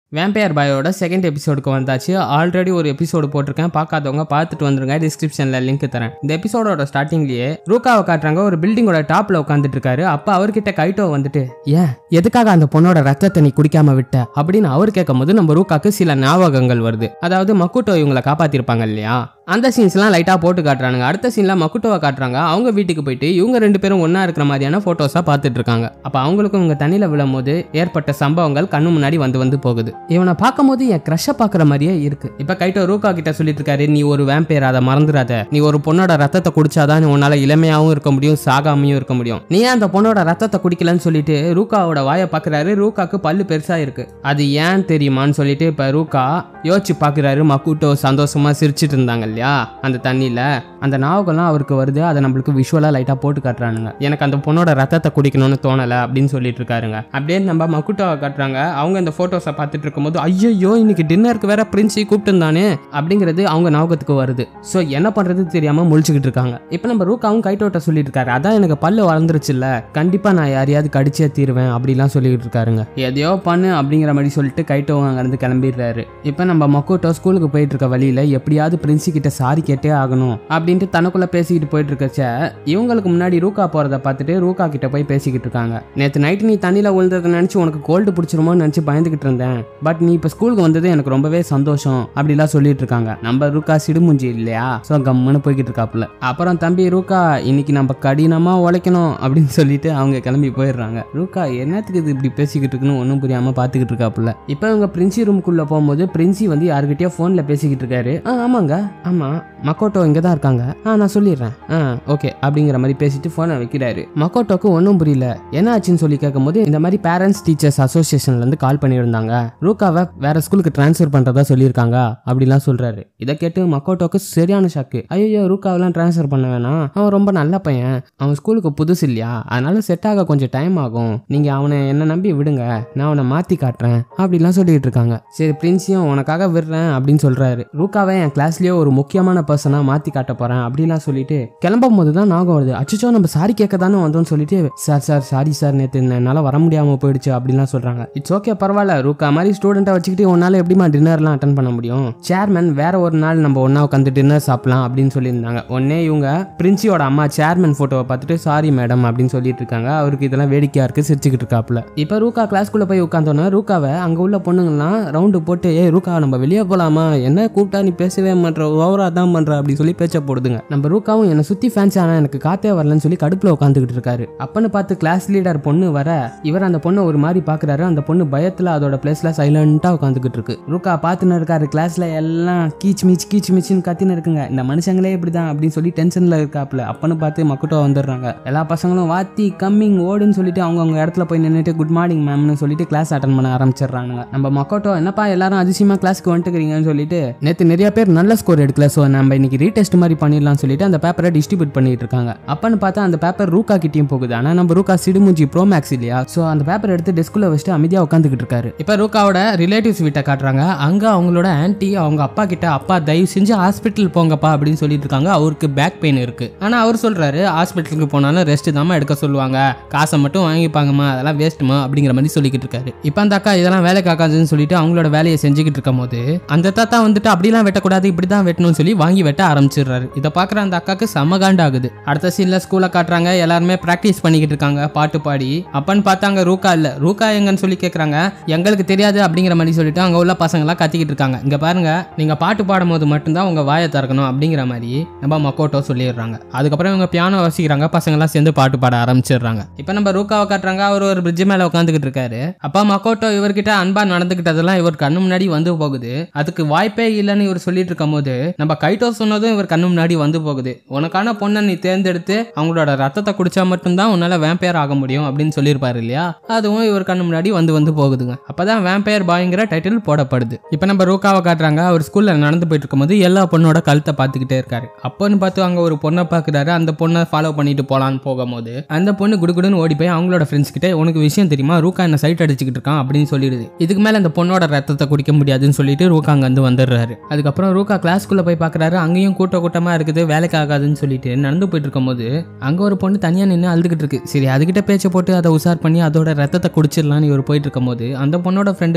vampire பாயோட second எபிசோடுக்கு வந்தாச்சு already ஒரு எபிசோடு போட்டிருக்கேன் பார்க்காதவங்க பார்த்துட்டு வந்துருங்க டிஸ்கிரிப்ஷனில் லிங்க் தரேன் இந்த எபிசோடோட ஸ்டார்டிங்லேயே ரூக்காவை காட்டுறாங்க ஒரு பில்டிங்கோட டாப்ல உட்காந்துட்டு இருக்காரு அப்போ அவர்கிட்ட கைட்டோ வந்துட்டு ஏன் எதுக்காக அந்த பொண்ணோட ரத்தத்தை நீ குடிக்காம விட்ட அப்படின்னு அவர் கேட்கும்போது நம்ம ரூக்காக்கு சில ஞாபகங்கள் வருது அதாவது மக்குட்டோ இவங்களை காப்பாத்திருப்பாங்க இல்லையா அந்த சீன்ஸ்லாம் லைட்டாக போட்டு காட்டுறானுங்க அடுத்த சீனில் மக்குட்டோவை காட்டுறாங்க அவங்க வீட்டுக்கு போயிட்டு இவங்க ரெண்டு பேரும் ஒன்றா இருக்கிற மாதிரியான ஃபோட்டோஸாக பார்த்துட்டு இருக்காங்க அப்போ அவங்களுக்கும் இவங்க தண்ணியில் விழும்போது ஏற்பட்ட சம்பவங்கள் கண்ணு முன்னாடி வந்து வந்து போகுது இவனை பார்க்கும்போது என் க்ரஷை பார்க்குற மாதிரியே இருக்கு இப்போ கைட்டோ ரூக்கா கிட்ட சொல்லிட்டு இருக்காரு நீ ஒரு வேம்பேர் அதை மறந்துடாத நீ ஒரு பொண்ணோட ரத்தத்தை குடிச்சாதான் நீ உன்னால இளமையாகவும் இருக்க முடியும் சாகாமையும் இருக்க முடியும் நீ ஏன் அந்த பொண்ணோட ரத்தத்தை குடிக்கலன்னு சொல்லிட்டு ரூக்காவோட வாயை பார்க்குறாரு ரூக்காக்கு பல்லு பெருசாக இருக்கு அது ஏன் தெரியுமான்னு சொல்லிட்டு இப்போ ரூக்கா யோசிச்சு பார்க்குறாரு மக்குட்டோ சந்தோஷமா சிரிச்சிட்டு இருந்தாங்க இல்லையா அந்த தண்ணியில் அந்த ஞாபகம்லாம் அவருக்கு வருது அதை நம்மளுக்கு விஷுவலாக லைட்டாக போட்டு காட்டுறானுங்க எனக்கு அந்த பொண்ணோட ரத்தத்தை குடிக்கணும்னு தோணலை அப்படின்னு சொல்லிட்டு இருக்காருங்க அப்படியே நம்ம மக்குட்டோவை காட்டுறாங்க அவங்க அந்த ஃபோட்டோஸை பார்த்துட்டு இருக்கும்போது ஐயோ இன்னைக்கு டின்னருக்கு வேற பிரின்ஸி கூப்பிட்டுருந்தானே அப்படிங்கிறது அவங்க ஞாபகத்துக்கு வருது ஸோ என்ன பண்ணுறது தெரியாமல் முழிச்சுக்கிட்டு இருக்காங்க இப்போ நம்ம ரூக்காவும் கைட்டோட்ட சொல்லிட்டு இருக்காரு அதான் எனக்கு பல்லு வளர்ந்துருச்சுல்ல கண்டிப்பாக நான் யாரையாவது கடிச்சே தீருவேன் அப்படிலாம் சொல்லிட்டு இருக்காருங்க எதையோ பண்ணு அப்படிங்கிற மாதிரி சொல்லிட்டு கைட்டோவும் அங்கேருந்து கிளம்பிடுறாரு இப்போ நம்ம மக்குட்டோ ஸ்கூலுக்கு போயிட்டு இருக்க வழியில எப்படியாவது பிரின்சி கிட்ட சாரி கேட்டே ஆகணும் அப்படின்ட்டு தனக்குள்ள பேசிக்கிட்டு போயிட்டு இருக்கச்ச இவங்களுக்கு முன்னாடி ரூக்கா போறத பார்த்துட்டு ரூக்கா கிட்ட போய் பேசிக்கிட்டு இருக்காங்க நேற்று நைட்டு நீ தண்ணியில் விழுந்ததை நினச்சி உனக்கு கோல்டு பிடிச்சிருமோன்னு நினச்சி பயந்துக்கிட்டு இருந்தேன் பட் நீ இப்போ ஸ்கூலுக்கு வந்தது எனக்கு ரொம்பவே சந்தோஷம் அப்படிலாம் சொல்லிட்டு இருக்காங்க நம்ம ரூக்கா சிடுமுஞ்சி இல்லையா ஸோ கம்முன்னு போய்கிட்டு இருக்காப்புல அப்புறம் தம்பி ரூக்கா இன்னைக்கு நம்ம கடினமா உழைக்கணும் அப்படின்னு சொல்லிட்டு அவங்க கிளம்பி போயிடுறாங்க ரூக்கா என்னத்துக்கு இது இப்படி பேசிக்கிட்டு இருக்குன்னு ஒன்றும் புரியாம பார்த்துக்கிட்டு இருக்காப்புல இப்போ இவங்க பிரின்சி ரூமுக்குள்ள போகும்போது பிரின்சி வந்து யாருக்கிட்டயோ ஃபோனில் பேசிக்கிட்டு இருக்காரு ஆ ஆமாங்க ஆமா மக்கோட்டோ இங்கே தான் இருக்காங்க ஆ நான் சொல்லிடுறேன் ஆ ஓகே அப்படிங்கிற மாதிரி பேசிட்டு ஃபோனை வைக்கிறாரு மக்கோட்டோக்கு ஒன்றும் புரியல என்ன ஆச்சுன்னு சொல்லி கேட்கும்போது இந்த மாதிரி பேரண்ட்ஸ் டீச்சர்ஸ் அசோசியேஷன்லேருந்து கால் பண்ணியிருந்தாங்க ரூக்காவை வேற ஸ்கூலுக்கு ட்ரான்ஸ்ஃபர் பண்ணுறதா சொல்லியிருக்காங்க அப்படிலாம் சொல்கிறாரு இதை கேட்டு மக்கோட்டோக்கு சரியான ஷாக்கு ஐயோ ரூக்காவெல்லாம் ட்ரான்ஸ்ஃபர் பண்ண வேணாம் அவன் ரொம்ப நல்ல பையன் அவன் ஸ்கூலுக்கு புதுசு இல்லையா அதனால செட் ஆக கொஞ்சம் டைம் ஆகும் நீங்கள் அவனை என்ன நம்பி விடுங்க நான் அவனை மாற்றி காட்டுறேன் அப்படிலாம் சொல்லிட்டு இருக்காங்க சரி பிரின்ஸையும் உனக்காக விடுறேன் அப்படின்னு சொல்கிறாரு ரூக்காவை என் கிளாஸ்லேயே ஒரு முக்கியமான பர்சனாக மாற்றி காட்ட போகிறேன் அப்படிலாம் சொல்லிட்டு கிளம்பும் போது தான் ஞாபகம் வருது அச்சோ நம்ம சாரி கேட்க தானே வந்தோம்னு சொல்லிட்டு சார் சார் சாரி சார் நேற்று என்னால் வர முடியாமல் போயிடுச்சு அப்படிலாம் சொல்கிறாங்க இட்ஸ் ஓகே பரவாயில்ல ரூக்கா மாதிரி ஸ்டூடெண்ட்டை வச்சுக்கிட்டு உன்னால் எப்படிமா டின்னர்லாம் அட்டன் பண்ண முடியும் சேர்மன் வேற ஒரு நாள் நம்ம ஒன்றா உட்காந்து டின்னர் சாப்பிடலாம் அப்படின்னு சொல்லியிருந்தாங்க உடனே இவங்க பிரின்சியோட அம்மா சேர்மன் ஃபோட்டோவை பார்த்துட்டு சாரி மேடம் அப்படின்னு சொல்லிட்டு இருக்காங்க அவருக்கு இதெல்லாம் வேடிக்கையாக இருக்கு சிரிச்சுக்கிட்டு இருக்காப்புல இப்போ ரூக்கா கிளாஸ்க்குள்ளே போய் உட்காந்தோன்னா ரூக்காவை அங்கே உள்ள பொண்ணுங்கள்லாம் ரவுண்டு போட்டு ஏ ரூக்கா நம்ம வெளியே போகலாமா என்ன கூப்பிட்டா நீ பேசவே மாட்ற ஓவரா தான் பண்ற அப்படின்னு சொல்லி பேச்ச போடுதுங்க நம்ம ரூக்காவும் என்னை சுற்றி ஃபேன்ஸ் ஆனால் எனக்கு காத்தே வரலன்னு சொல்லி கடுப்பில் உட்காந்துக்கிட்டு இருக்காரு அப்பன்னு பார்த்து கிளாஸ் லீடர் பொண்ணு வர இவர் அந்த பொண்ணை ஒரு மாதிரி பார்க்குறாரு அந்த பொண்ணு பயத்தில் அதோட பிளேஸில் சைலண்ட்டாக உட்காந்துக்கிட்டு இருக்கு ரூக்கா பார்த்துன்னு இருக்காரு கிளாஸில் எல்லாம் கீச் மீச் கீச் மீச்சின்னு கத்தின்னு இருக்குங்க இந்த மனுஷங்களே இப்படி தான் அப்படின்னு சொல்லி டென்ஷனில் இருக்காப்புல அப்பன்னு பார்த்து மக்குட்டோ வந்துடுறாங்க எல்லா பசங்களும் வாத்தி கம்மிங் ஓடுன்னு சொல்லிட்டு அவங்க அவங்க இடத்துல போய் நின்றுட்டு குட் மார்னிங் மேம்னு சொல்லிட்டு கிளாஸ் அட்டன் பண்ண ஆரம்பிச்சிடுறாங்க நம்ம மக்கோட்டோ என்னப்பா எல்லாரும் அதிசயமா கிளாஸ்க்கு வந்துட்டுக்கிறீங்கன்னு சொல்லிட்டு நேற்று நிறைய பேர் நல்ல ஸ்கோர் எடுக்கல ஸோ நம்ம இன்னைக்கு ரீடெஸ்ட் மாதிரி பண்ணிடலாம்னு சொல்லிட்டு அந்த பேப்பரை டிஸ்ட்ரிபியூட் பண்ணிட்டு இருக்காங்க அப்பன்னு பார்த்தா அந்த பேப்பர் ரூக்கா கிட்டயும் போகுது ஆனால் நம்ம ரூக்கா சிடுமுஞ்சி ப்ரோ மேக்ஸ் இல்லையா ஸோ அந்த பேப்பர் எடுத்து டெஸ்குள்ள வச்சுட்டு அமைதியாக உட்காந்துக்கிட்டு இருக்காரு இப்போ ரூக்காவோட ரிலேட்டிவ்ஸ் வீட்டை காட்டுறாங்க அங்கே அவங்களோட ஆன்ட்டி அவங்க அப்பா கிட்ட அப்பா தயவு செஞ்சு ஹாஸ்பிட்டல் போங்கப்பா அப்படின்னு சொல்லிட்டு இருக்காங்க அவருக்கு பேக் பெயின் இருக்கு ஆனால் அவர் சொல்றாரு ஹாஸ்பிட்டலுக்கு போனாலும் ரெஸ்ட் தாம்மா எடுக்க சொல்லுவாங்க காசை மட்டும் வாங்கிப்பாங்கம்மா அதெல்லாம் வேஸ்ட்டுமா அப்படிங்கிற மாதிரி சொல்லிக்கிட்டு இருக்காரு இப்போ அந்த அக்கா இதெல்லாம் வேலை காக்காதுன்னு சொல்லிட்டு அவங்களோட வேலையை செஞ்சுக்கிட்டு இருக்கும் போது அந்த தாத்தா வந்துட்டு அப்படிலாம் வெட்டக்கூடாது இப்படி தான் வெட்டணும்னு சொல்லி வாங்கி வெட்ட ஆரம்பிச்சிடுறாரு இதை பார்க்குற அந்த அக்காக்கு செம்ம காண்டாகுது அடுத்த சீனில் ஸ்கூலை காட்டுறாங்க எல்லாருமே ப்ராக்டிஸ் பண்ணிக்கிட்டு இருக்காங்க பாட்டு பாடி அப்பன்னு பார்த்தாங்க ரூக்கா இல்லை ரூக்கா எங்கன்னு சொல்லி கேட்குறாங்க எங்களுக்கு தெரியாது அப்படிங்கிற மாதிரி சொல்லிட்டு அங்கே உள்ள பசங்களாம் கத்திக்கிட்டு இருக்காங்க இங்கே பாருங்க நீங்கள் பாட்டு பாடும்போது மட்டும்தான் உங்கள் வாயை திறக்கணும் அப்படிங்கிற மாதிரி நம்ம மக்கோட்டோ சொல்லிடுறாங்க அதுக்கப்புறம் இவங்க பியானோ வசிக்கிறாங்க பசங்களாம் சேர்ந்து பாட்டு பாட ஆரம்பிச்சிடுறாங்க இப்போ நம்ம ரூக்காவை காட்டுறாங்க அவர் ஒரு பிரிட்ஜ் மேலே உட்காந்துக்கிட்டு இருக்காரு அப்பா மக்கோட்டோ இவர்கிட்ட அன்பா நடந்துக்கிட்டதெல்லாம் இவர் கண்ணு முன்னாடி வந்து போகுது அதுக்கு வாய்ப்பே இல்லைன்னு இவர் சொல்லிட்டு இருக்கும் போது நம்ம கைட்டோ சொன்னதும் இவர் கண்ணு முன்னாடி வந்து போகுது உனக்கான பொண்ணை நீ தேர்ந்தெடுத்து அவங்களோட ரத்தத்தை குடிச்சா மட்டும்தான் உன்னால வேம்பையர் ஆக முடியும் அப்படின்னு சொல்லியிருப்பாரு இல்லையா அதுவும் இவர் கண்ணு முன்னாடி வந்து வந்து போகுதுங்க அப்பதான் வேம்பையர் பாய்ங்கிற டைட்டில் போடப்படுது இப்போ நம்ம ரூக்காவை காட்டுறாங்க அவர் ஸ்கூல்ல நடந்து போயிட்டு இருக்கும்போது எல்லா பொண்ணோட கழுத்தை பார்த்துக்கிட்டே இருக்காரு அப்போன்னு பார்த்து அங்க ஒரு பொண்ணை பார்க்குறாரு அந்த பொண்ணை ஃபாலோ பண்ணிட்டு போலான்னு போகும்போது அந்த பொண்ணு குடுகுடுன்னு ஓடி போய் அவங்களோட ஃப்ரெண்ட்ஸ் கிட்ட உனக்கு விஷயம் தெரியுமா ரூக்கா என்ன சைட் அடிச்சுக்கிட்டு இருக்கான் அப்படின்னு சொல்லிடுது இதுக்கு மேல அந்த பொண்ணோட ரத்தத்தை குடிக்க முடியாதுன்னு சொல்லிட்டு ரூக்கா அங்க வந்து வந்துடுறாரு அதுக்கப்புறம் ரூக்கா கிளாஸ்க்குள்ள போய் பார்க்கறாரு அங்கேயும் கூட்ட கூட்டமா இருக்குது வேலைக்கு ஆகாதுன்னு சொல்லிட்டு நடந்து போயிட்டு இருக்கும்போது அங்க ஒரு பொண்ணு தனியா நின்று அழுதுகிட்டு இருக்கு சரி அதுகிட்ட பேச்சை போட்டு அதை உசார் பண்ணி அதோட ரத்தத்தை குடிச்சிடலான்னு இவர் போயிட்டு இருக்கும்போது அந்த பொண்ணோட ஃப்ரெண்டு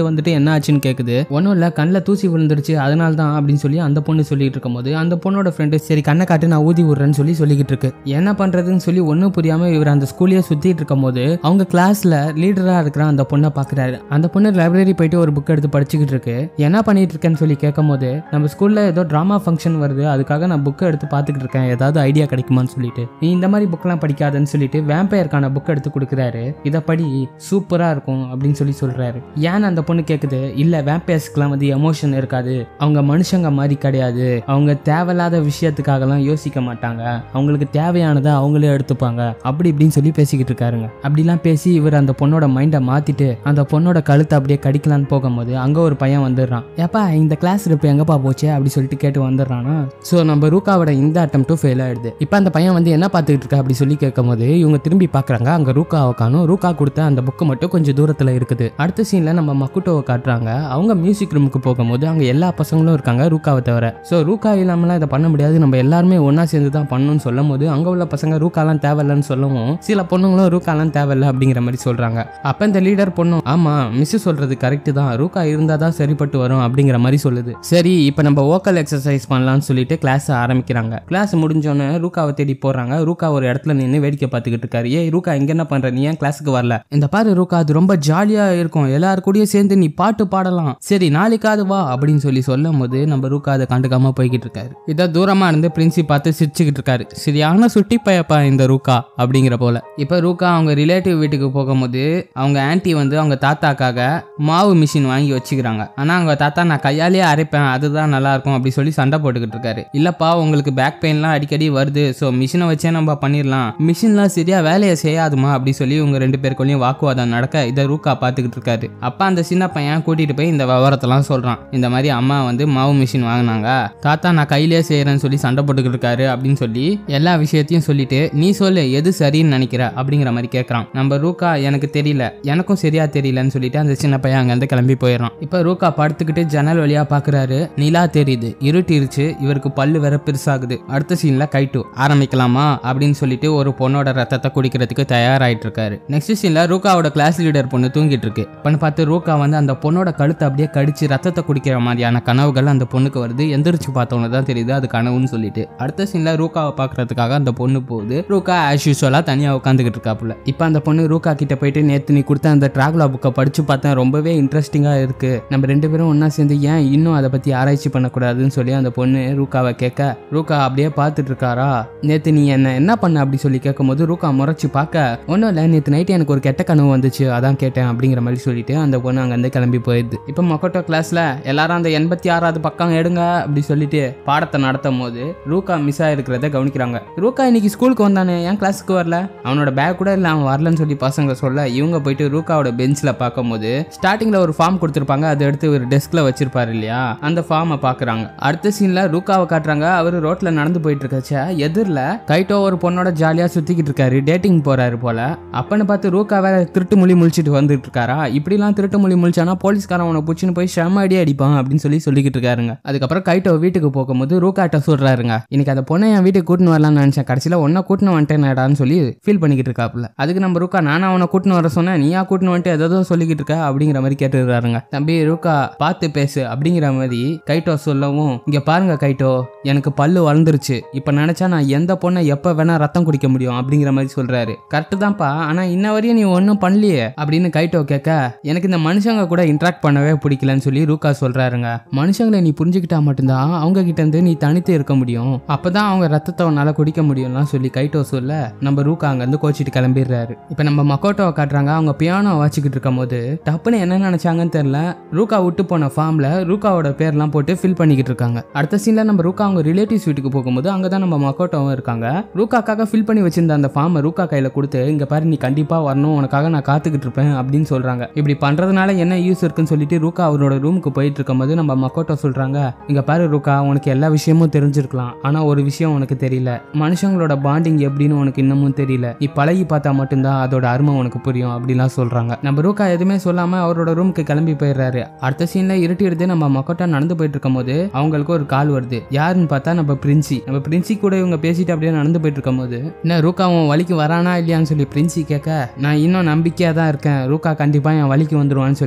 ஃப்ரெண்டு வந்துட்டு என்ன ஆச்சுன்னு கேக்குது ஒன்றும் இல்லை கண்ணில் தூசி விழுந்துருச்சு அதனால தான் அப்படின்னு சொல்லி அந்த பொண்ணு சொல்லிட்டு இருக்கும்போது அந்த பொண்ணோட ஃப்ரெண்டு சரி கண்ணை காட்டு நான் ஊதி விடுறேன்னு சொல்லி சொல்லிக்கிட்டு இருக்கு என்ன பண்றதுன்னு சொல்லி ஒன்றும் புரியாம இவர் அந்த ஸ்கூல்லேயே சுத்திட்டு இருக்கும்போது அவங்க கிளாஸ்ல லீடரா இருக்கிற அந்த பொண்ணை பாக்குறாரு அந்த பொண்ணு லைப்ரரி போயிட்டு ஒரு புக் எடுத்து படிச்சுக்கிட்டு இருக்கு என்ன பண்ணிட்டு இருக்கேன்னு சொல்லி கேட்கும்போது நம்ம ஸ்கூல்ல ஏதோ ட்ராமா ஃபங்க்ஷன் வருது அதுக்காக நான் புக்கை எடுத்து பார்த்துக்கிட்டு இருக்கேன் ஏதாவது ஐடியா கிடைக்குமான்னு சொல்லிட்டு நீ இந்த மாதிரி புக்கெல்லாம் படிக்காதன்னு சொல்லிட்டு வேம்பயருக்கான புக் எடுத்து கொடுக்குறாரு இதை படி சூப்பரா இருக்கும் அப்படின்னு சொல்லி சொல்றாரு ஏன் அந்த பொண்ணு கேக்குது இல்ல வேம்பயர்ஸ்க்குலாம் வந்து எமோஷன் இருக்காது அவங்க மனுஷங்க மாதிரி கிடையாது அவங்க தேவையில்லாத விஷயத்துக்காகலாம் யோசிக்க மாட்டாங்க அவங்களுக்கு தேவையானதை அவங்களே எடுத்துப்பாங்க அப்படி இப்படின்னு சொல்லி பேசிக்கிட்டு இருக்காருங்க அப்படிலாம் பேசி இவர் அந்த பொண்ணோட மைண்டை மாத்திட்டு அந்த பொண்ணோட கழுத்தை அப்படியே கடிக்கலான்னு போகும்போது அங்க ஒரு பையன் வந்துடுறான் ஏப்பா இந்த கிளாஸ் இப்போ எங்கப்பா போச்சு அப்படி சொல்லிட்டு கேட்டு வந்துடுறானா ஸோ நம்ம ரூகாவோட இந்த அட்டம்ப்டும் ஃபெயில் ஆயிடுது இப்போ அந்த பையன் வந்து என்ன பார்த்துக்கிட்டு இருக்கா அப்படி சொல்லி கேட்கும்போது இவங்க திரும்பி பார்க்குறாங்க அங்கே ரூகாவை காணும் ரூகா கொடுத்த அந்த புக்கு மட்டும் கொஞ்சம் தூரத்தில் இருக்குது அடுத்த சீனில் நம்ம மக்குட்டோவை காட்டுறாங்க அவங்க மியூசிக் ரூமுக்கு போகும்போது அங்கே எல்லா பசங்களும் இருக்காங்க ரூகாவை தவிர ஸோ ரூகா இல்லாமலாம் இதை பண்ண முடியாது நம்ம எல்லாருமே ஒன்றா சேர்ந்து தான் பண்ணணும்னு சொல்லும் போது அங்கே உள்ள பசங்க ரூகாலாம் தேவையில்லைன்னு சொல்லவும் சில பொண்ணுங்களும் ரூகாலாம் தேவையில்லை அப்படிங்கிற மாதிரி சொல்கிறாங்க அப்போ இந்த லீடர் பொண்ணும் ஆமாம் மிஸ் சொல்கிறது கரெக்டு தான் ரூகா இருந்தால் தான் சரிப்பட்டு வரும் அப்படிங்கிற மாதிரி சொல்லுது சரி இப்போ நம்ம ஓக்கல் எக்ஸசைஸ் பண்ணலாம்னு சொல்லிட்டு கிளாஸ் ஆரம்பிக்கிறாங்க கிளாஸ் முடிஞ்சோன்னே ரூகாவை தேடி போடுறாங்க ரூகா ஒரு இடத்துல நின்று வேடிக்கை பார்த்துக்கிட்டு இருக்காரு ஏய் ரூகா இங்க என்ன பண்ற நீ ஏன் கிளாஸுக்கு வரல இந்த பாரு ரூகா அது ரொம்ப ஜாலியா இருக்கும் எல்லாரு கூடயும் சேர்ந்து நீ பாட்டு பாடலாம் சரி நாளைக்காவது வா அப்படின்னு சொல்லி சொல்லும் போது நம்ம ரூகா அதை கண்டுக்காம போய்கிட்டு இருக்காரு இதை தூரமா இருந்து பிரின்சி பார்த்து சிரிச்சுக்கிட்டு இருக்காரு சரியான சுட்டி பயப்பா இந்த ரூகா அப்படிங்கிற போல இப்போ ரூகா அவங்க ரிலேட்டிவ் வீட்டுக்கு போகும்போது அவங்க ஆன்ட்டி வந்து அவங்க தாத்தாக்காக மாவு மிஷின் வாங்கி வச்சுக்கிறாங்க ஆனா அவங்க தாத்தா நான் கையாலேயே அரைப்பேன் அதுதான் நல்லா இருக்கும் அப்படி சொல்லி சண்டை போட்டுக்கிட்டு இருக்காரு இல்லப்பா உங்களுக்கு பேக் பெயின்லாம் அடிக்கடி வருது ஸோ மிஷினை வச்சே நம்ம பண்ணிடலாம் மிஷின்லாம் சரியா வேலையை செய்யாதுமா அப்படி சொல்லி உங்க ரெண்டு பேருக்குள்ளேயும் வாக்குவாதம் நடக்க இதை ரூக்கா பார்த்துக்கிட்டு இருக்காரு அப்பா அந்த சின்ன பையன் கூட்டிட்டு போய் இந்த விவரத்தெல்லாம் சொல்றான் இந்த மாதிரி அம்மா வந்து மாவு மிஷின் வாங்கினாங்க தாத்தா நான் கையிலேயே செய்யறேன்னு சொல்லி சண்டை போட்டுக்கிட்டு இருக்காரு அப்படின்னு சொல்லி எல்லா விஷயத்தையும் சொல்லிட்டு நீ சொல்லு எது சரின்னு நினைக்கிற அப்படிங்கிற மாதிரி கேட்கறான் நம்ம ரூக்கா எனக்கு தெரியல எனக்கும் சரியா தெரியலன்னு சொல்லிட்டு அந்த சின்ன பையன் அங்கேருந்து கிளம்பி போயிடுறான் இப்போ ரூக்கா படுத்துக்கிட்டு ஜன்னல் வழியா பாக்குறாரு நிலா தெரியுது இருட்டிருச்சு இவருக்கு பல்லு வேற பெருசாகுது அடுத்த சீன்ல கைட்டு ஆரம்பிக்கலாமா அப்படின்னு சொல்லிட்டு ஒரு பொண்ணோட ரத்தத்தை குடிக்கிறதுக்கு தயாராயிட்டு இருக்காரு நெக்ஸ்ட் சீன்ல ரூகாவோட கிளாஸ் லீடர் பொண்ணு தூங்கிட்டு இருக்கு பண்ணு பார்த்து ரூகா வந்து அந்த பொண்ணோட கழுத்தை அப்படியே கடிச்சு ரத்தத்தை குடிக்கிற மாதிரியான கனவுகள் அந்த பொண்ணுக்கு வருது எந்திரிச்சு பார்த்தவங்க தான் தெரியுது அது கனவுன்னு சொல்லிட்டு அடுத்த சீன்ல ரூகாவை பார்க்கறதுக்காக அந்த பொண்ணு போகுது ரூகா ஆஸ் யூஸ்வலா தனியா உட்காந்துக்கிட்டு இருக்காப்புல இப்போ அந்த பொண்ணு ரூகா கிட்ட போயிட்டு நேத்து நீ கொடுத்த அந்த டிராகுலா புக்கை படிச்சு பார்த்தேன் ரொம்பவே இன்ட்ரெஸ்டிங்கா இருக்கு நம்ம ரெண்டு பேரும் ஒண்ணா சேர்ந்து ஏன் இன்னும் அதை பத்தி ஆராய்ச்சி பண்ணக்கூடாதுன்னு சொல்லி அந்த பொண்ணு ரூகாவை கேட்க ரூகா அப்படியே பார்த்துட்டு இருக்காரா நேத்து நீ என்ன என்ன பண்ண அப்படி சொல்லி கேட்கும்போது ரூகா முறைச்சு பார்க்க ஒன்றும் இல்லை நேற்று நைட்டு எனக்கு ஒரு கெட்ட கனவு வந்துச்சு அதான் கேட்டேன் அப்படிங்கிற மாதிரி சொல்லிட்டு அந்த பொண்ணு அங்கேருந்து கிளம்பி போயிடுது இப்போ மொக்கட்டோ கிளாஸ்ல எல்லாரும் அந்த எண்பத்தி ஆறாவது பக்கம் எடுங்க அப்படி சொல்லிட்டு பாடத்தை நடத்தும் போது ரூகா மிஸ் ஆயிருக்கிறத கவனிக்கிறாங்க ரூகா இன்னைக்கு ஸ்கூலுக்கு வந்தானே ஏன் கிளாஸுக்கு வரல அவனோட பேக் கூட இல்லை அவன் வரலன்னு சொல்லி பசங்க சொல்ல இவங்க போயிட்டு ரூகாவோட பெஞ்சில் பார்க்கும்போது ஸ்டார்டிங்ல ஒரு ஃபார்ம் கொடுத்துருப்பாங்க அதை எடுத்து ஒரு டெஸ்க்ல வச்சிருப்பாரு இல்லையா அந்த ஃபார்மை பார்க்குறாங்க அடுத்த சீன்ல ரூகாவை காட்டுறாங்க அவர் ரோட்ல நடந்து போயிட்டு இருக்கச்ச எதிரில் கைட்டோ ஒரு பொண்ணோட ஜாலியா சுத்திக்கிட்டு இருக்காரு டேட்டிங் போறாரு போல அப்பன்னு பார்த்து ரூகா வேற திருட்டு மொழி முழிச்சிட்டு வந்துட்டு இருக்காரா இப்படிலாம் திருட்டு மொழி முழிச்சானா போலீஸ்காரன் அவனை பிடிச்சின்னு போய் செம்ம அடி அடிப்பான் அப்படின்னு சொல்லி சொல்லிக்கிட்டு இருக்காருங்க அதுக்கப்புறம் கைட்டோ வீட்டுக்கு போகும்போது ரூகாட்ட சொல்றாருங்க இன்னைக்கு அந்த பொண்ணை என் வீட்டுக்கு கூட்டின்னு வரலாம்னு நினைச்சேன் கடைசியில் ஒன்றை கூட்டின்னு வந்துட்டேனடான்னு சொல்லி ஃபீல் பண்ணிக்கிட்டு இருக்காப்புல அதுக்கு நம்ம ரூகா நானும் அவனை கூட்டின்னு வர சொன்னேன் நீயா கூட்டின்னு வந்துட்டு ஏதோ சொல்லிக்கிட்டு இருக்க அப்படிங்கிற மாதிரி கேட்டுருக்காருங்க தம்பி ரூகா பார்த்து பேசு அப்படிங்கிற மாதிரி கைட்டோ சொல்லவும் இங்க பாருங்க கைட்டோ எனக்கு பல்லு வளர்ந்துருச்சு இப்போ நினைச்சா நான் எந்த பொண்ணை எப்போ வேணா ரத்தம் குடிக்க முடியும் அப்படிங்கிற மாதிரி சொல்றாரு கரெக்டு தான்ப்பா ஆனா இன்ன வரையும் நீ ஒன்றும் பண்ணலையே அப்படின்னு கைட்டோ கேட்க எனக்கு இந்த மனுஷங்க கூட இன்ட்ராக்ட் பண்ணவே பிடிக்கலன்னு சொல்லி ரூகா சொல்றாருங்க மனுஷங்களை நீ புரிஞ்சுக்கிட்டா மட்டும்தான் அவங்க கிட்ட இருந்து நீ தனித்து இருக்க முடியும் அப்பதான் அவங்க ரத்தத்தை உன்னால குடிக்க முடியும்லாம் சொல்லி கைட்டோ சொல்ல நம்ம ரூகா அங்கேருந்து கோச்சிட்டு கிளம்பிடுறாரு இப்போ நம்ம மக்கோட்டோவை காட்டுறாங்க அவங்க பியானோ வாச்சிக்கிட்டு இருக்கும் போது டப்புன்னு என்ன நினைச்சாங்கன்னு தெரியல ரூகா விட்டு போன ஃபார்ம்ல ரூகாவோட பேர்லாம் போட்டு ஃபில் பண்ணிக்கிட்டு இருக்காங்க அடுத்த சீன்ல நம்ம ரூகா அவங்க ரிலேட்டிவ்ஸ் வீட்டுக்கு போகும்போது அங்கே தான் நம்ம மக்கோட்டோவும் இருக்காங்க ரூகாக்காக ஃபில் பண்ணி வச்சிருந்த அந்த ஃபார்மை ரூகா கையில கொடுத்து இங்க பாரு நீ கண்டிப்பா வரணும் உனக்காக நான் காத்துக்கிட்டு இருப்பேன் அப்படின்னு சொல்றாங்க இப்படி பண்றதுனால என்ன யூஸ் இருக்குன்னு சொல்லிட்டு ரூகா அவரோட ரூமுக்கு போயிட்டு இருக்கும்போது நம்ம மக்கோட்டோ சொல்றாங்க இங்க பாரு ரூகா உனக்கு எல்லா விஷயமும் தெரிஞ்சிருக்கலாம் ஆனா ஒரு விஷயம் உனக்கு தெரியல மனுஷங்களோட பாண்டிங் எப்படின்னு உனக்கு இன்னமும் தெரியல நீ பழகி பார்த்தா மட்டும்தான் அதோட அருமை உனக்கு புரியும் அப்படிலாம் சொல்றாங்க நம்ம ரூகா எதுவுமே சொல்லாம அவரோட ரூமுக்கு கிளம்பி போயிடுறாரு அடுத்த சீன்ல இருட்டி எடுத்து நம்ம மக்கோட்டா நடந்து போயிட்டு இருக்கும்போது அவங்களுக்கு ஒரு கால் வருது யாருன்னு பார்த்தா நம்ம பிரின்சி நம்ம பிரின்சி கூட இவங்க பேசிட்டு அப்படியே நடந்து போயிட்டு இருக்கும்போது என்ன ரூகா உன் வலிக்கு வரானா இல்லையான்னு சொல்லி பிரின்சி கேட்க நான் இன்னும் நம்பிக்கையா தான் இருக்கேன் ரூகா கண்டிப்பா என் வலிக்கு வந்துருவான்னு சொல்லி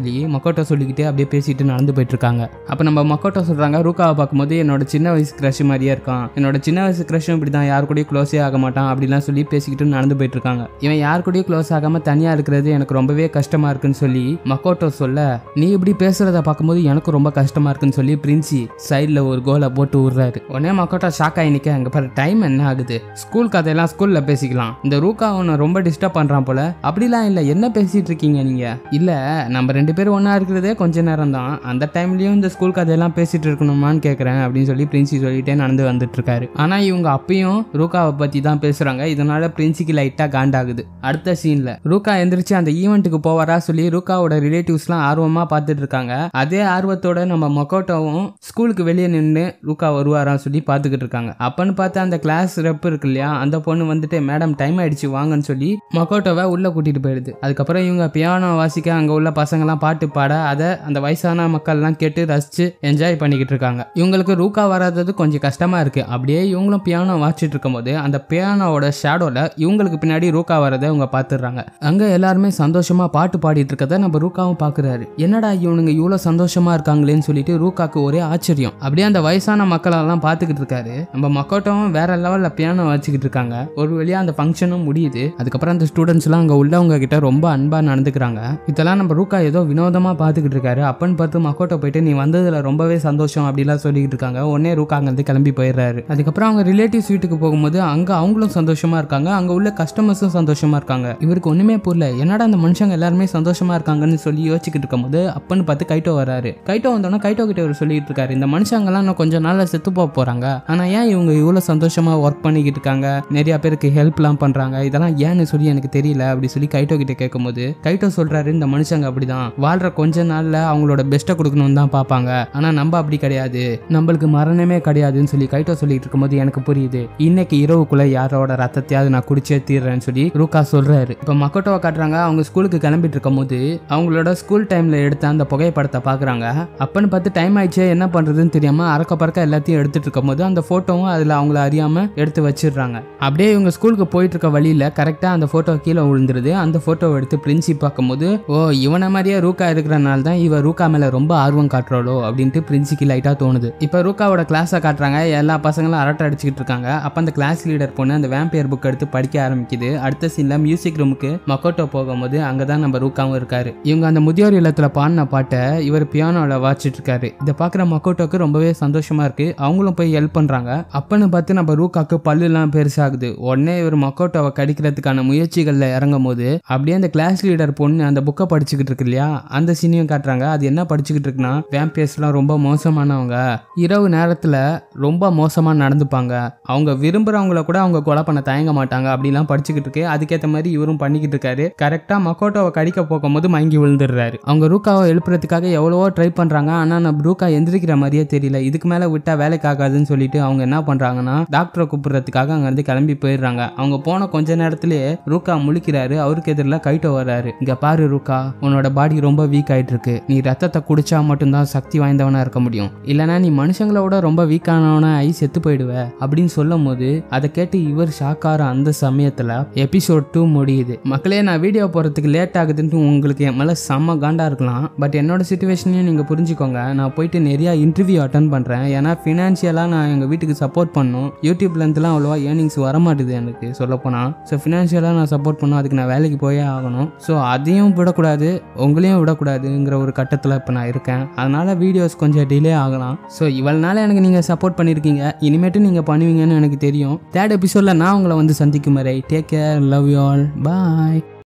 சொல்லி மக்கோட்டோ சொல்லிக்கிட்டு அப்படியே பேசிட்டு நடந்து போயிட்டு இருக்காங்க அப்போ நம்ம மக்கோட்டோ சொல்றாங்க ரூகாவை பார்க்கும்போது என்னோட சின்ன வயசு க்ரஷ் மாதிரியே இருக்கான் என்னோட சின்ன வயசு க்ரஷும் இப்படி தான் யார் கூடயும் க்ளோஸே ஆக மாட்டான் அப்படிலாம் சொல்லி பேசிக்கிட்டு நடந்து போயிட்டு இருக்காங்க இவன் யார் கூடயும் க்ளோஸ் ஆகாம தனியா இருக்கிறது எனக்கு ரொம்பவே கஷ்டமா இருக்குன்னு சொல்லி மக்கோட்டோ சொல்ல நீ இப்படி பேசுறத பார்க்கும்போது எனக்கு ரொம்ப கஷ்டமா இருக்குன்னு சொல்லி பிரின்சி சைடில் ஒரு கோலை போட்டு விடுறாரு உடனே மக்கோட்டோ ஷாக் ஆகி நிக்க அங்க பாரு டைம் என்ன ஆகுது ஸ்கூல் கதையெல்லாம் ஸ்கூல்ல பேசிக்கலாம் இந்த ரூகா உன்னை ரொம்ப டிஸ்டர்ப் பண்றான் போல அப்படிலாம் இல்ல என்ன பேசிட்டு இருக்கீங்க நீங்க இல்ல நம்ம ரெண்டு பேரும் ஒண்ணா இருக்கிறதே கொஞ்ச நேரம் தான் அந்த டைம்லயும் இந்த ஸ்கூல் கதையெல்லாம் பேசிட்டு இருக்கணுமான்னு கேக்குறேன் அப்படின்னு சொல்லி பிரின்சி சொல்லிட்டே நடந்து வந்துட்டு இருக்காரு ஆனா இவங்க அப்பயும் ரூகாவை பத்தி தான் பேசுறாங்க இதனால பிரின்சிக்கு லைட்டா காண்டாகுது அடுத்த சீன்ல ரூகா எந்திரிச்சு அந்த ஈவெண்ட்டுக்கு போவாரா சொல்லி ரூகாவோட ரிலேட்டிவ்ஸ்லாம் ஆர்வமா பார்த்துட்டு இருக்காங்க அதே ஆர்வத்தோட நம்ம மொக்கோட்டோவும் ஸ்கூலுக்கு வெளியே நின்று ரூகா வருவாரான்னு சொல்லி பார்த்துக்கிட்டு இருக்காங்க அப்பன்னு பார்த்து அந்த கிளாஸ் ரெப் இருக்கு இல்லையா அந்த பொண்ணு வந்துட்டு மேடம் டைம் ஆயிடுச்சு வாங்கன்னு சொல்லி மொக்கோட்டோவை உள்ள கூட்டிட்டு போயிடுது அதுக்கப்புறம் இவங்க பியானோ வாசிக்க அங்க உள்ள பசங்கெல்லாம் பாட்டு பாட அதை அந்த வயசான மக்கள்லாம் கேட்டு ரசிச்சு என்ஜாய் பண்ணிக்கிட்டு இருக்காங்க இவங்களுக்கு ரூகா வராதது கொஞ்சம் கஷ்டமா இருக்கு அப்படியே இவங்களும் பியானோ வாசிச்சுட்டு இருக்கும்போது அந்த பியானோவோட ஷேடோல இவங்களுக்கு பின்னாடி ரூகா வரதை இவங்க பார்த்துடுறாங்க அங்க எல்லாருமே சந்தோஷமா பாட்டு பாடிட்டு இருக்கதை நம்ம ரூகாவும் பாக்குறாரு என்னடா இவனுங்க இவ்வளவு சந்தோஷமா இருக்காங்களேன்னு சொல்லிட்டு ரூகாக்கு ஒரே ஆச்சரியம் அப்படியே அந்த வயசான மக்களெல்லாம் பார்த்துக்கிட்டு இருக்காரு நம்ம மக்கோட்டவும் வேற லெவல்ல பியானோ வச்சுக்கிட்டு இருக்காங்க ஒரு வழியா அந்த ஃபங்க்ஷனும் முடியுது அதுக்கப்புறம் அந்த ஸ்டூடெண்ட்ஸ் எல்லாம் அங்க உள்ளவங்க கிட்ட ரொம்ப அன்பா நடந்துக்கிறாங்க இதெல்லாம் நம்ம ரூகா ஏதோ வினோதமா பார்த்துக்கிட்டு இருக்காரு அப்பன்னு பார்த்து மக்கோட்டோ போயிட்டு நீ வந்ததுல ரொம்பவே சந்தோஷம் அப்படிலாம் சொல்லிக்கிட்டு இருக்காங்க உடனே ரூகா அங்கேருந்து கிளம்பி போயிடுறாரு அதுக்கப்புறம் அவங்க ரிலேட்டிவ்ஸ் வீட்டுக்கு போகும்போது அங்க அவங்களும் சந்தோஷமா இருக்காங்க அங்க உள்ள கஸ்டமர்ஸும் சந்தோஷமா இருக்காங்க இவருக்கு ஒண்ணுமே புரியல என்னடா அந்த மனுஷங்க எல்லாருமே சந்தோஷமா இருக்காங்கன்னு சொல்லி யோசிச்சுக்கிட்டு இருக்கும்போது அப்பன்னு பார்த்து கைட்டோ வராரு கைட்டோ வந்தோன்னா கைட்டோ கிட்ட அவர் சொல்லிட்டு இருக்காரு இந்த மனுஷங்கெல்லாம் இன்னும் கொஞ்சம் நாள்ல செத்து போக போறாங்க ஆனா ஏன் இவங்க இவ்வளவு சந்தோஷமா ஒர்க் பண்ணிக்கிட்டு இருக்காங்க நிறைய பேருக்கு ஹெல்ப்லாம் பண்றாங்க இதெல்லாம் ஏன்னு சொல்லி எனக்கு தெரியல அப்படி சொல்லி கைட்டோ கிட்ட கேட்கும்போது கைட்டோ சொல்றாரு இந்த மனுஷங்க அப்படிதான் வாழ்ற கொஞ்ச நாள்ல அவங்களோட பெஸ்ட்டை கொடுக்கணும்னு தான் பார்ப்பாங்க ஆனா நம்ம அப்படி கிடையாது நம்மளுக்கு மரணமே கிடையாதுன்னு சொல்லி கைட்டோ சொல்லிட்டு இருக்கும்போது எனக்கு புரியுது இன்னைக்கு இரவுக்குள்ள யாரோட ரத்தத்தையாவது நான் குடிச்சே தீர்றேன்னு சொல்லி ரூகா சொல்றாரு இப்ப மக்கோட்டோவை காட்டுறாங்க அவங்க ஸ்கூலுக்கு கிளம்பிட்டு இருக்கும்போது அவங்களோட ஸ்கூல் டைம்ல எடுத்த அந்த புகைப்படத்தை பாக்குறாங்க அப்பன்னு பார்த்து டைம் ஆயிடுச்சே என்ன பண்றதுன்னு தெரியாம அறக்க பறக்க எல்லாத்தையும் எடுத்துட்டு இருக்கும்போது அந்த போட்டோவும் அதுல அவங்கள அறியாம எடுத்து வச்சிடுறாங்க அப்படியே இவங்க ஸ்கூலுக்கு போயிட்டு இருக்க வழியில கரெக்டா அந்த போட்டோ கீழே விழுந்துருது அந்த போட்டோவை எடுத்து பிரின்சி பார்க்கும்போது ஓ இவனை மாதிரியே ரூகா இருக்கிறனால தான் இவ ரூகா மேல ரொம்ப ஆர்வம் காட்டுறாளோ அப்படின்ட்டு பிரின்சிக்கு லைட்டா தோணுது இப்போ ரூகாவோட கிளாஸை காட்டுறாங்க எல்லா பசங்களும் அரட்டை அடிச்சுக்கிட்டு இருக்காங்க அப்போ அந்த கிளாஸ் லீடர் பொண்ணு அந்த வேம்பியர் புக் எடுத்து படிக்க ஆரம்பிக்குது அடுத்த சீன்ல மியூசிக் ரூமுக்கு மக்கோட்டோ போகும்போது அங்கதான் நம்ம ரூகாவும் இருக்காரு இவங்க அந்த முதியோர் இல்லத்துல பாடின பாட்டை இவர் பியானோல வாச்சிட்டு இருக்காரு இதை பார்க்குற மக்கோட்டோக்கு ரொம்பவே சந்தோஷமா இருக்கு அவங்களும் போய் ஹெல்ப் பண்றாங்க அப்பன்னு பார்த்து நம்ம ரூகாக்கு பல்லுலாம் பெருசாகுது உடனே இவர் மக்கோட்டோவை கடிக்கிறதுக்கான முயற்சிகள்ல இறங்கும் போது அப்படியே அந்த கிளாஸ் லீடர் பொண்ணு அந்த புக்கை படிச்சுக்கிட்டு இருக்கு இல்லையா அந்த சீனையும் காட்டுறாங்க அது என்ன படிச்சுக்கிட்டு இருக்குன்னா வேம்பியர்ஸ்லாம் ரொம்ப மோசமானவங்க இரவு நேரத்துல ரொம்ப மோசமா நடந்துப்பாங்க அவங்க விரும்புறவங்கள கூட அவங்க கொலை பண்ண தயங்க மாட்டாங்க அப்படிலாம் படிச்சுக்கிட்டு இருக்கு அதுக்கேற்ற மாதிரி இவரும் பண்ணிக்கிட்டு இருக்காரு கரெக்டா மக்கோட்டோவை கடிக்க போகும்போது மயங்கி விழுந்துடுறாரு அவங்க ரூகாவை எழுப்புறதுக்காக எவ்வளவோ ட்ரை பண்றாங்க ஆனா நம்ம ரூகா எந்திரிக்கிற மாதிரியே தெரியல இதுக்கு மேல விட்டா வேலைக்கு ஆகாதுன்னு சொல்லிட்டு அவங்க என்ன பண்றாங்கன்னா டாக்டரை கூப்பிடுறதுக்காக அங்க இருந்து கிளம்பி போயிடுறாங்க அவங்க போன கொஞ்ச நேரத்திலேயே ரூகா முழிக்கிறாரு அவருக்கு எதிரில் கைட்டோ வர்றாரு இங்க பாரு ரூகா உன்னோட பாடி ரொம்ப வீக் ஆயிட்டு இருக்கு நீ ரத்தத்தை குடிச்சா மட்டும்தான் சக்தி வாய்ந்தவனா இருக்க முடியும் இல்லனா நீ மனுஷங்களோட ரொம்ப வீக்கானவனா ஆகி செத்து போயிடுவ அப்படின்னு சொல்லும் போது அதை கேட்டு இவர் ஷாக்கார அந்த சமயத்துல எபிசோட் டூ முடியுது மக்களே நான் வீடியோ போறதுக்கு லேட் ஆகுதுன்ட்டு உங்களுக்கு என் மேல செம்ம காண்டா இருக்கலாம் பட் என்னோட சுச்சுவேஷனையும் நீங்க புரிஞ்சுக்கோங்க நான் போயிட்டு நிறைய இன்டர்வியூ அட்டன் பண்றேன் ஏன்னா ஃபினான்ஷியலாக நான் எங்கள் வீட்டுக்கு சப்போர்ட் பண்ணும் யூடியூப்லேருந்துலாம் அவ்வளோவா ஏர்னிங்ஸ் வர மாட்டுது எனக்கு சொல்லப்போனால் ஸோ ஃபினான்ஷியலாக நான் சப்போர்ட் பண்ணும் அதுக்கு நான் வேலைக்கு போயே ஆகணும் ஸோ அதையும் விடக்கூடாது உங்களையும் விடக்கூடாதுங்கிற ஒரு கட்டத்தில் இப்போ நான் இருக்கேன் அதனால் வீடியோஸ் கொஞ்சம் டிலே ஆகலாம் ஸோ இவ்வளோ நாள் எனக்கு நீங்கள் சப்போர்ட் பண்ணியிருக்கீங்க இனிமேட்டு நீங்கள் பண்ணுவீங்கன்னு எனக்கு தெரியும் தேர்ட் எபிசோடில் நான் உங்களை வந்து சந்திக்கும் வரை take care love you all bye